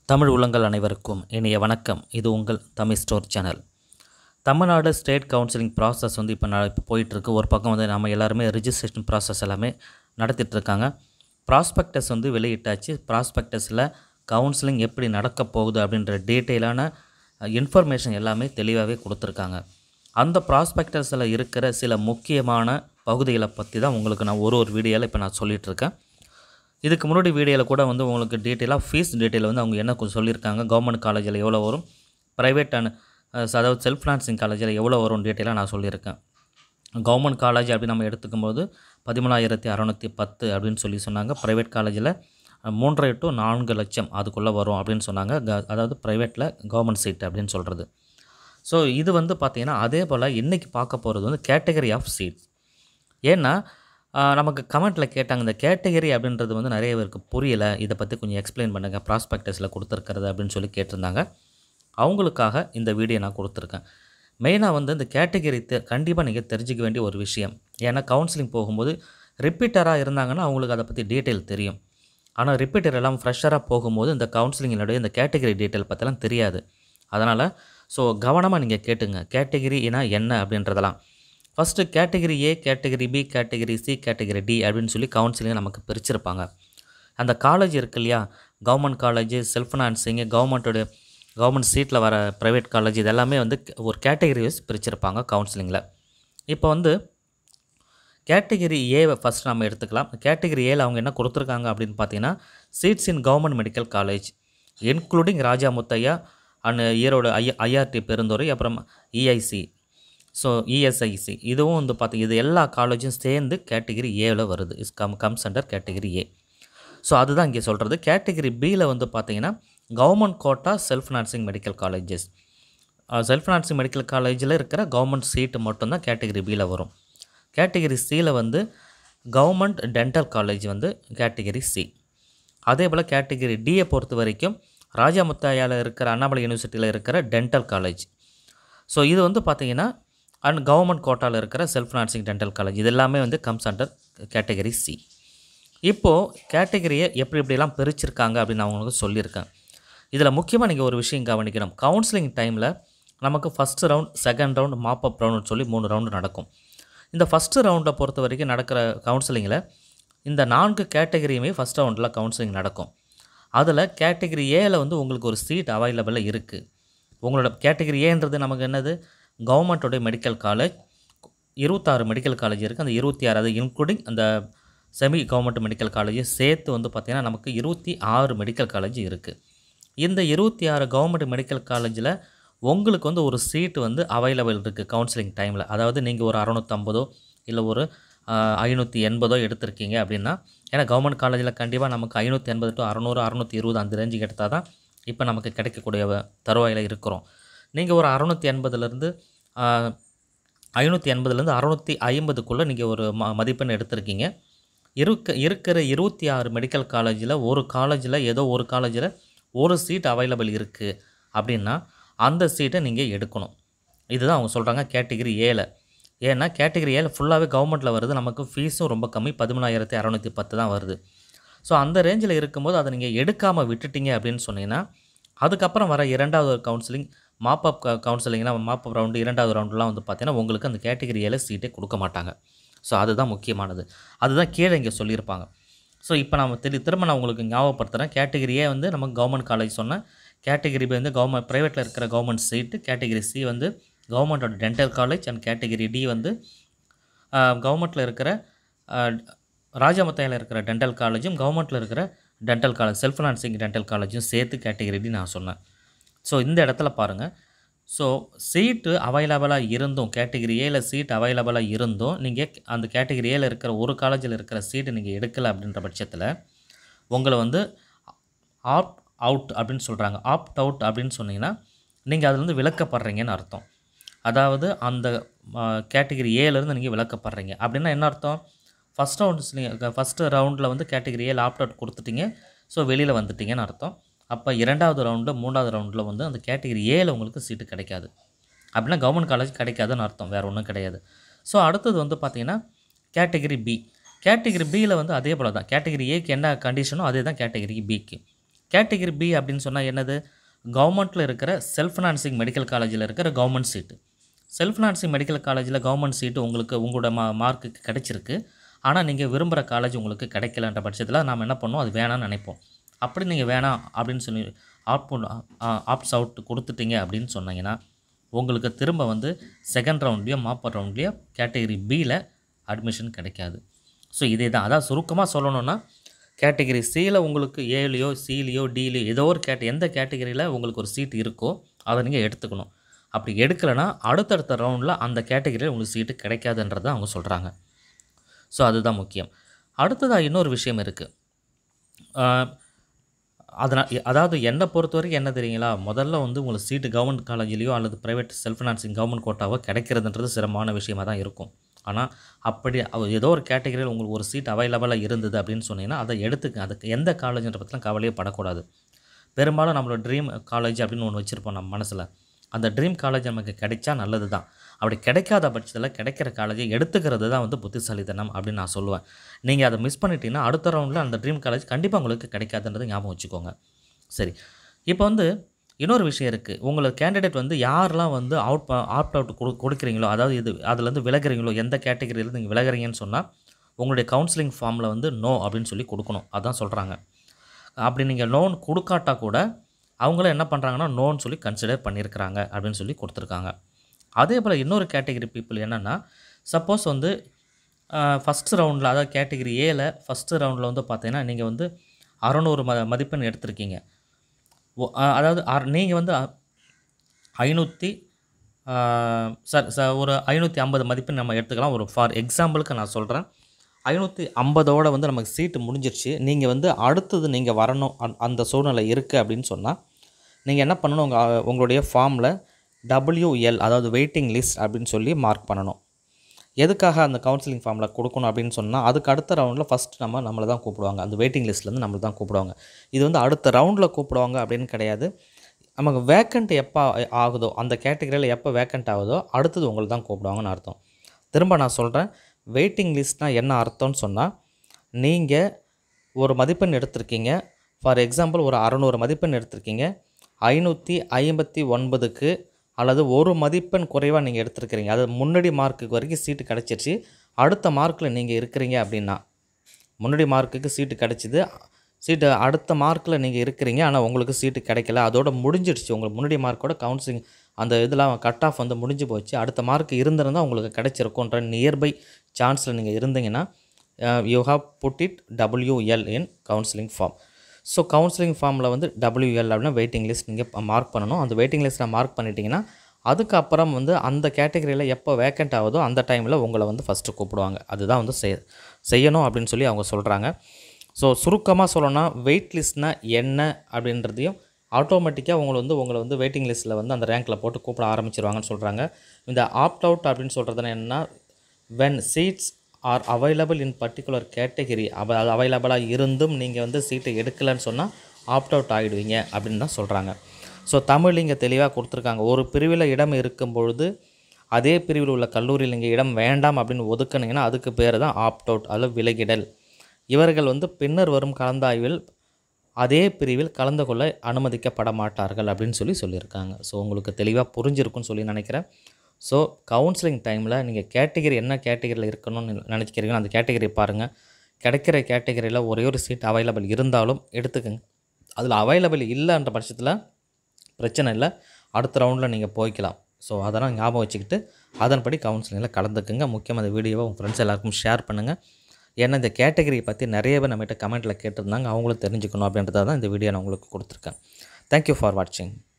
தமிழ் உள்ளங்கள் அனைவருக்கும் இனிய வணக்கம் இது உங்கள் Tamil store channel Tamil Nadu state counselling process வந்து இப்போ நான் இப்போ போயிட்டுருக்கு ஒரு பக்கம் வந்து நம்ம எல்லாருமே ரிஜிஸ்ட்ரேஷன் ப்ராசஸ் எல்லாமே நடத்திட்டு இருக்காங்க ப்ராஸ்பெக்டஸ் வந்து வெளியிட்டாச்சு ப்ராஸ்பெக்டஸில் கவுன்சிலிங் எப்படி நடக்க போகுது அப்படின்ற டீட்டெயிலான இன்ஃபர்மேஷன் எல்லாமே தெளிவாகவே கொடுத்துருக்காங்க அந்த ப்ராஸ்பெக்டஸில் இருக்கிற சில முக்கியமான பகுதிகளை பற்றி தான் உங்களுக்கு நான் ஒரு ஒரு வீடியோவில் இப்போ நான் சொல்லிகிட்டு இருக்கேன் இதுக்கு முன்னாடி வீடியோவில் கூட வந்து உங்களுக்கு டீட்டெயிலாக ஃபீஸ் டீட்டெயில் வந்து அவங்க என்ன கொஞ்சம் சொல்லியிருக்காங்க கவர்மெண்ட் காலேஜில் எவ்வளோ வரும் ப்ரைவேட் அண்ட் அதாவது செல்ஃப் ஃபினான்சிங் காலேஜில் எவ்வளோ வரும் டீட்டெயிலாக நான் சொல்லியிருக்கேன் கவர்மெண்ட் காலேஜ் அப்படி நம்ம எடுத்துக்கும் போது பதிமூணாயிரத்தி அறநூற்றி பத்து அப்படின்னு சொல்லி சொன்னாங்க ப்ரைவேட் காலேஜில் மூன்றரை டு நான்கு லட்சம் அதுக்குள்ளே வரும் அப்படின்னு சொன்னாங்க க- அதாவது ப்ரைவேட்டில் கவர்மெண்ட் சீட் அப்படின்னு சொல்கிறது ஸோ இது வந்து பார்த்திங்கன்னா அதே போல் இன்றைக்கி பார்க்க போகிறது வந்து கேட்டகரி ஆஃப் சீட்ஸ் ஏன்னா ஆஹ், நமக்கு கமெண்ட்டில் கேட்டாங்க இந்த கேட்டகரி அப்படின்றது வந்து நிறைய பேருக்கு புரியலை இதை பற்றி கொஞ்சம் எக்ஸ்பிளைன் பண்ணுங்கள் ப்ராஸ்பெக்டஸில் கொடுத்துருக்கிறது அப்படின்னு சொல்லி கேட்டிருந்தாங்க அவங்களுக்காக இந்த வீடியோ நான் கொடுத்துருக்கேன் மெயினாக வந்து இந்த கேட்டகரி தெ கண்டிப்பாக நீங்கள் தெரிஞ்சுக்க வேண்டிய ஒரு விஷயம் ஏன்னா கவுன்சிலிங் போகும்போது ரிப்பீட்டராக இருந்தாங்கன்னா அவங்களுக்கு அதை பற்றி டீட்டெயில் தெரியும் ஆனால் ரிப்பீட்டர் எல்லாம் ஃப்ரெஷராக போகும்போது இந்த கவுன்சிலிங்கினுடைய இந்த கேட்டகரி டீட்டெயில் பற்றிலாம் தெரியாது அதனால் ஸோ கவனமாக நீங்கள் கேட்டுங்க கேட்டகரினா என்ன அப்படின்றதெல்லாம் first category A category B category C category D அப்படின்னு சொல்லி கவுன்சிலிங்கை நமக்கு பிரிச்சிருப்பாங்க அந்த காலேஜ் இருக்கு இல்லையா கவர்மெண்ட் காலேஜ் செல்ஃப் ஃபினான்சிங்கு கவர்மெண்ட்டோட கவர்மெண்ட் சீட்டில் வர ப்ரைவேட் காலேஜ் இது எல்லாமே வந்து ஒரு கேட்டகரி வைஸ் பிரிச்சிருப்பாங்க கவுன்சிலிங்கில் இப்போ வந்து கேட்டகரி ஏவை ஃபஸ்ட் நம்ம எடுத்துக்கலாம் கேட்டகரி ஏல அவங்க என்ன கொடுத்துருக்காங்க அப்படின்னு பார்த்தீங்கன்னா seats in government medical college including Raja Muthiah and Erode I IRT Perundurai அப்புறம் இஐசி ஸோ இஎஸ்ஐசி இதுவும் வந்து பார்த்தி இது எல்லா காலேஜும் சேர்ந்து கேட்டகரி ஏவில் வருது is come comes under category A so அதுதான் இங்கே சொல்கிறது கேட்டகரி பியில் வந்து பார்த்தீங்கன்னா government quota self financing medical colleges self financing medical காலேஜில் இருக்கிற கவர்மெண்ட் சீட்டு மட்டும்தான் கேட்டகரி பியில் வரும் கேட்டகரி சியில் வந்து கவர்மெண்ட் டென்டல் காலேஜ் வந்து கேட்டகரி சி அதே போல் கேட்டகரி டியை பொறுத்த வரைக்கும் ராஜா முத்தாயாவில் இருக்கிற அண்ணாமலை யூனிவர்சிட்டியில் இருக்கிற டென்டல் காலேஜ் ஸோ இது வந்து பார்த்தீங்கன்னா அண்ட் கவர்மெண்ட் கோட்டாவில் இருக்கிற செல்ஃப் ஃபினான்சிங் டென்டல் காலேஜ் இது எல்லாமே வந்து கம்ஸ் அண்டர் கேட்டகரி சி இப்போது கேட்டகரியை எப்படி எப்படிலாம் பிரிச்சிருக்காங்க அப்படின்னு நான் உங்களுக்கு சொல்லியிருக்கேன் இதில் முக்கியமாக நீங்கள் ஒரு விஷயம் கவனிக்கணும் கவுன்சிலிங் டைமில் நமக்கு first round second round mop up ரவுண்டுன்னு சொல்லி மூணு ரவுண்டு நடக்கும் இந்த ஃபஸ்ட்டு ரவுண்டை பொறுத்த வரைக்கும் நடக்கிற கவுன்சிலிங்கில் இந்த நான்கு கேட்டகரியுமே ஃபஸ்ட் ரவுண்டில் கவுன்சிலிங் நடக்கும் அதில் கேட்டகரி ஏல வந்து உங்களுக்கு ஒரு சீட் அவைலபிளாக இருக்குது உங்களோட கேட்டகரி ஏன்றது நமக்கு என்னது கவர்மெண்ட்டோடைய மெடிக்கல் காலேஜ் இருபத்தாறு மெடிக்கல் காலேஜ் இருக்குது அந்த இருபத்தி ஆறு அது இன்க்ளூடிங் அந்த செமி கவர்மெண்ட் மெடிக்கல் காலேஜ் சேர்த்து வந்து பார்த்திங்கன்னா நமக்கு இருபத்தி ஆறு மெடிக்கல் காலேஜ் இருக்குது இந்த இருபத்தி ஆறு கவர்மெண்ட் மெடிக்கல் காலேஜில் உங்களுக்கு வந்து ஒரு சீட்டு வந்து அவைலபிள் இருக்குது கவுன்சிலிங் டைமில் அதாவது நீங்கள் ஒரு அறநூற்றம்பதோ இல்லை ஒரு ஐநூற்றி எண்பதோ எடுத்திருக்கீங்க அப்படின்னா ஏன்னா கவர்மெண்ட் காலேஜில் கண்டிப்பாக நமக்கு ஐநூற்றி எண்பது டு அறநூறு அறநூற்றி இருபது அந்த ரேஞ்சுக்கு எடுத்தால் தான் இப்போ நமக்கு கிடைக்கக்கூடிய வ- தருவாயில் இருக்கிறோம் நீங்கள் ஒரு அறநூற்றி எண்பதுலேருந்து ஐநூற்றி எண்பதுலேருந்து அறநூற்றி ஐம்பதுக்குள்ளே நீங்கள் ஒரு ம மதிப்பெண் எடுத்திருக்கீங்க இருக்க இருக்கிற இருபத்தி ஆறு மெடிக்கல் காலேஜில் ஒரு காலேஜில் ஏதோ ஒரு காலேஜில் ஒரு சீட் அவைலபிள் இருக்குது அப்படின்னா அந்த சீட்டை நீங்கள் எடுக்கணும் இதுதான் அவங்க சொல்கிறாங்க கேட்டகரி ஏல ஏன்னா கேட்டகரி ஏல ஃபுல்லாகவே கவர்மெண்ட்டில் வருது நமக்கு ஃபீஸும் ரொம்ப கம்மி பதிமூணாயிரத்தி அறநூற்றி பத்து தான் வருது ஸோ அந்த ரேஞ்சில் இருக்கும்போது அதை நீங்கள் எடுக்காமல் விட்டுட்டீங்க அப்படின்னு சொன்னீங்கன்னா அதுக்கப்புறம் வர இரண்டாவது கவுன்சிலிங் மாப் அப் கவுன்சிலிங்லாம் மாப் அப் ரவுண்டு இரண்டாவது ரவுண்டுலாம் வந்து பார்த்தீங்கன்னா உங்களுக்கு அந்த கேட்டகரி ஏல சீட்டே கொடுக்க மாட்டாங்க ஸோ அதுதான் முக்கியமானது அதுதான் கீழே இங்கே சொல்லியிருப்பாங்க ஸோ இப்போ நம்ம தெரி திரும்ப நான் உங்களுக்கு ஞாபகப்படுத்துகிறேன் கேட்டகரியே வந்து நம்ம கவர்மெண்ட் காலேஜ் சொன்னேன் கேட்டகரி பி வந்து கவர்மெண்ட் ப்ரைவேட்டில் இருக்கிற கவர்மெண்ட் சீட்டு கேட்டகரி சி வந்து கவர்மெண்டோட dental college and category D வந்து கவர்மெண்ட்டில் இருக்கிற ஆஹ், ராஜமுத்தையில் இருக்கிற டென்டல் காலேஜும் கவர்மெண்ட்டில் இருக்கிற dental college self financing dental காலேஜும் சேர்த்து கேட்டகரி டி நான் சொன்னேன் ஸோ இந்த இடத்துல பாருங்கள் ஸோ சீட்டு அவைலபிளாக இருந்தும் கேட்டகரி ஏல சீட் அவைலபிளாக இருந்தும் நீங்கள் அந்த கேட்டகரி ஏல இருக்கிற ஒரு காலேஜில் இருக்கிற சீட்டு நீங்கள் எடுக்கலை அப்படின்ற பட்சத்தில் உங்களை வந்து ஆப்ட் அவுட் அப்படின்னு சொல்கிறாங்க ஆப்ட் அவுட் அப்படின்னு சொன்னீங்கன்னா நீங்கள் அதுலேருந்து விலக்கப்படுறீங்கன்னு அர்த்தம் அதாவது அந்த கேட்டகரி ஏலேருந்து நீங்கள் விலக்கப்படுறீங்க அப்படின்னா என்ன அர்த்தம் ஃபஸ்ட் ரவுண்ட்ஸ் நீங்கள் ஃபஸ்ட்டு ரவுண்டில் வந்து கேட்டகரி ஏல ஆப்ட் அவுட் கொடுத்துட்டீங்க ஸோ வெளியில் வந்துட்டீங்கன்னு அர்த்தம் அப்போ இரண்டாவது ரவுண்டு மூணாவது ரவுண்டில் வந்து அந்த கேட்டகரி ஏல உங்களுக்கு சீட்டு கிடைக்காது அப்படின்னா கவர்மெண்ட் காலேஜ் கிடைக்காதுன்னு அர்த்தம் வேறு ஒன்றும் கிடையாது ஸோ அடுத்தது வந்து பார்த்தீங்கன்னா கேட்டகரி பி கேட்டகரி பியில் வந்து அதே போல் தான் கேட்டகரி ஏக்கு என்ன கண்டிஷனோ அதே தான் கேட்டகரி பிக்கு கேட்டகரி பி அப்படின்னு சொன்னால் என்னது கவர்மெண்ட்டில் இருக்கிற செல்ஃப் ஃபினான்சிங் மெடிக்கல் காலேஜில் இருக்கிற government seat self financing medical காலேஜில் கவர்மெண்ட் சீட்டு உங்களுக்கு உங்களோட மா மார்க்குக்கு கிடைச்சிருக்கு ஆனால் நீங்கள் விரும்புகிற காலேஜ் உங்களுக்கு கிடைக்கலன்ற பட்சத்தில் நாம் என்ன பண்ணுவோம் அது வேணாம்னு நினைப்போம் அப்படி நீங்கள் வேணாம் அப்படின்னு சொல்லி ஆப் ஆப்ஸ் அவுட் கொடுத்துட்டீங்க அப்படின்னு சொன்னீங்கன்னா உங்களுக்கு திரும்ப வந்து செகண்ட் ரவுண்ட்லேயோ மாப்பர் ரவுண்ட்லேயோ கேட்டகரி பியில் அட்மிஷன் கிடைக்காது ஸோ இதே தான் அதான் சுருக்கமாக சொல்லணும்னா கேட்டகரி சியில் உங்களுக்கு ஏலையோ சிலையோ டிலையோ ஏதோ ஒரு கேட்ட எந்த கேட்டகரியில் உங்களுக்கு ஒரு சீட் இருக்கோ அதை நீங்கள் எடுத்துக்கணும் அப்படி எடுக்கலைன்னா அடுத்தடுத்த ரவுண்டில் அந்த கேட்டகரியில் உங்களுக்கு சீட்டு கிடைக்காதுன்றதை அவங்க சொல்கிறாங்க ஸோ அதுதான் முக்கியம் அடுத்ததாக இன்னொரு விஷயம் இருக்குது அதனால் அதாவது என்னை பொறுத்த வரைக்கும் என்ன தெரியுங்களா முதல்ல வந்து உங்களுக்கு சீட்டு கவர்மெண்ட் காலேஜ்லேயோ அல்லது ப்ரைவேட் செல்ஃப் ஃபினான்சிங் கவர்மெண்ட் கோட்டாவோ கிடைக்கிறதுன்றது சிரமமான விஷயமாக தான் இருக்கும் ஆனால் அப்படி அவ- ஏதோ ஒரு கேட்டகரியில் உங்களுக்கு ஒரு சீட் அவைலபிளாக இருந்தது அப்படின்னு சொன்னீங்கன்னா அதை எடுத்துக்க அதுக்கு எந்த காலேஜ்ன்ற பற்றிலாம் கவலையே படக்கூடாது பெரும்பாலும் நம்மளோட ட்ரீம் காலேஜ் அப்படின்னு ஒன்று வச்சுருப்போம் நம்ம மனசில் அந்த ட்ரீம் காலேஜ் நமக்கு கிடைச்சா நல்லது தான் அப்படி கிடைக்காத பட்சத்தில் கிடைக்கிற காலேஜை எடுத்துக்கிறது தான் வந்து புத்திசாலித்தனம் அப்படின்னு நான் சொல்லுவேன் நீங்கள் அதை மிஸ் பண்ணிட்டீங்கன்னா அடுத்த ரவுண்டில் அந்த ட்ரீம் காலேஜ் கண்டிப்பாக உங்களுக்கு கிடைக்காதுன்றதை ஞாபகம் வச்சுக்கோங்க சரி இப்போ வந்து இன்னொரு விஷயம் இருக்குது உங்களை கேண்டிடேட் வந்து யாரெல்லாம் வந்து அவுட் ஆப்ட் அவுட் கொடு கொடுக்குறீங்களோ அதாவது இது அதுலேருந்து விலகுறீங்களோ எந்த கேட்டகரியிலேருந்து நீங்கள் விலகுறீங்கன்னு சொன்னால் உங்களுடைய கவுன்சிலிங் ஃபார்மில் வந்து நோ அப்படின்னு சொல்லி கொடுக்கணும் அதான் சொல்கிறாங்க அப்படி நீங்கள் லோன் கொடுக்காட்டா கூட அவங்களும் என்ன பண்ணுறாங்கன்னா நோன்னு சொல்லி கன்சிடர் பண்ணியிருக்கிறாங்க அப்படின்னு சொல்லி கொடுத்துருக்காங்க அதே போல் இன்னொரு கேட்டகரி பீப்புள் என்னென்னா சப்போஸ் வந்து ஃபஸ்ட் ரவுண்டில் அதாவது கேட்டகரி ஏல ஃபஸ்ட்டு ரவுண்டில் வந்து பார்த்தீங்கன்னா நீங்கள் வந்து அறநூறு ம மதிப்பெண் எடுத்திருக்கீங்க ஒ- அ- அதாவது நீங்கள் வந்து அ- ஐநூற்றி சார் சார் ஒரு ஐநூற்றி ஐம்பது மதிப்பெண் நம்ம எடுத்துக்கலாம் ஒரு ஃபார் எக்ஸாம்பிளுக்கு நான் சொல்கிறேன் ஐநூற்றி ஐம்பதோட வந்து நமக்கு சீட்டு முடிஞ்சிருச்சு நீங்கள் வந்து அடுத்தது நீங்கள் வரணும் அந்- அந்த சூழ்நிலை இருக்குது அப்படின்னு சொன்னால் நீங்கள் என்ன பண்ணணும் உங்கள் உங்களுடைய ஃபார்மில் WL அதாவது வெயிட்டிங் லிஸ்ட் அப்படின்னு சொல்லி மார்க் பண்ணணும் எதுக்காக அந்த கவுன்சிலிங் ஃபார்மில் கொடுக்கணும் அப்படின்னு சொன்னால் அதுக்கு அடுத்த ரவுண்டில் ஃபஸ்ட் நம்ம நம்மளை தான் கூப்பிடுவாங்க அந்த வெயிட்டிங் லிஸ்ட்லேருந்து நம்மளை தான் கூப்பிடுவாங்க இது வந்து அடுத்த ரவுண்டில் கூப்பிடுவாங்க அப்படின்னு கிடையாது நமக்கு வேக்கண்ட் எப்போ ஆகுதோ அந்த கேட்டகரியில் எப்போ வேக்கண்ட் ஆகுதோ அடுத்தது உங்களை தான் கூப்பிடுவாங்கன்னு அர்த்தம் திரும்ப நான் சொல்கிறேன் வெயிட்டிங் லிஸ்ட்னால் என்ன அர்த்தம்னு சொன்னால் நீங்கள் ஒரு மதிப்பெண் எடுத்திருக்கீங்க ஃபார் எக்ஸாம்பிள் ஒரு அறநூறு மதிப்பெண் எடுத்திருக்கீங்க ஐநூற்றி ஐம்பத்தி ஒன்பதுக்கு அல்லது ஒரு மதிப்பெண் குறைவாக நீங்கள் எடுத்திருக்கிறீங்க அது முன்னாடி மார்க்குக்கு வரைக்கும் சீட்டு கிடச்சிருச்சு அடுத்த மார்க்கில் நீங்கள் இருக்கிறீங்க அப்படின்னா முன்னாடி மார்க்குக்கு சீட்டு கிடச்சிது சீட்டு அடுத்த மார்க்கில் நீங்கள் இருக்கிறீங்க ஆனால் உங்களுக்கு சீட்டு கிடைக்கல அதோட முடிஞ்சிடுச்சு உங்களுக்கு முன்னாடி மார்க்கோட கவுன்சிலிங் அந்த இதெல்லாம் கட் ஆஃப் வந்து முடிஞ்சு போச்சு அடுத்த மார்க் இருந்திருந்தால் உங்களுக்கு கிடைச்சிருக்குன்ற நியர்பை சான்ஸில் நீங்கள் இருந்தீங்கன்னா you have put it WL in counselling form so counselling ஃபார்மில் வந்து டபிள்யூஎல் அப்படின்னா வெயிட்டிங் லிஸ்ட் நீங்கள் மார்க் பண்ணணும் அந்த வெயிட்டிங் லிஸ்ட்டில் மார்க் பண்ணிட்டீங்கன்னா அதுக்கப்புறம் வந்து அந்த கேட்டகரியில் எப்போ வேக்கண்ட் ஆகுதோ அந்த டைமில் உங்களை வந்து ஃபஸ்ட்டு கூப்பிடுவாங்க அதுதான் வந்து செய் செய்யணும் அப்படின்னு சொல்லி அவங்க சொல்கிறாங்க ஸோ சுருக்கமாக சொல்லணும்னா வெயிட் லிஸ்ட்னா என்ன அப்படின்றதையும் ஆட்டோமேட்டிக்காக உங்களை வந்து உங்களை வந்து வெயிட்டிங் லிஸ்ட்டில் வந்து அந்த ரேங்க்கில் போட்டு கூப்பிட ஆரம்பிச்சிருவாங்கன்னு சொல்கிறாங்க இந்த ஆப்ட் அவுட் அப்படின்னு சொல்கிறதுனா என்னன்னா when seats are available in particular category அவ அது அவைலபிளாக இருந்தும் நீங்கள் வந்து சீட்டை எடுக்கலைன்னு சொன்னால் ஆப்ட் அவுட் ஆகிடுவீங்க அப்படின்னு தான் சொல்கிறாங்க ஸோ தமிழ் இங்கே தெளிவாக கொடுத்துருக்காங்க ஒரு பிரிவில் இடம் இருக்கும் பொழுது அதே பிரிவில் உள்ள கல்லூரியில் இங்கே இடம் வேண்டாம் அப்படின்னு ஒதுக்குனீங்கன்னா அதுக்கு பேர் தான் ஆப்ட் அவுட் அல்லது விலகிடல் இவர்கள் வந்து பின்னர் வரும் கலந்தாய்வில் அதே பிரிவில் கலந்து கொள்ள அனுமதிக்கப்பட மாட்டார்கள் அப்படின்னு சொல்லி சொல்லியிருக்காங்க ஸோ உங்களுக்கு தெளிவாக புரிஞ்சிருக்குன்னு சொல்லி நினைக்கிறேன் ஸோ கவுன்சிலிங் டைமில் நீங்கள் கேட்டகரி என்ன கேட்டகரியில் இருக்கணும்னு நினச்சிக்கிறீங்களோ அந்த கேட்டகரி பாருங்கள் கிடைக்கிற கேட்டகரியில் ஒரே ஒரு சீட் அவைலபிள் இருந்தாலும் எடுத்துக்கங்க அதில் அவைலபிள் இல்லைன்ற பட்சத்தில் பிரச்சனை இல்லை அடுத்த ரவுண்டில் நீங்கள் போய்க்கலாம் ஸோ அதெல்லாம் ஞாபகம் வச்சுக்கிட்டு அதன்படி கவுன்சிலிங்கில் கலந்துக்குங்க முக்கியமாக இந்த வீடியோவை உங்கள் ஃப்ரெண்ட்ஸ் எல்லாருக்கும் ஷேர் பண்ணுங்கள் ஏன்னா இந்த கேட்டகரி பற்றி நிறைய பேர் நம்மகிட்ட கமெண்ட்டில் கேட்டிருந்தாங்க அவங்களும் தெரிஞ்சுக்கணும் அப்படின்றத தான் இந்த வீடியோ நான் உங்களுக்கு கொடுத்துருக்கேன் தேங்க்யூ ஃபார் வாட்சிங்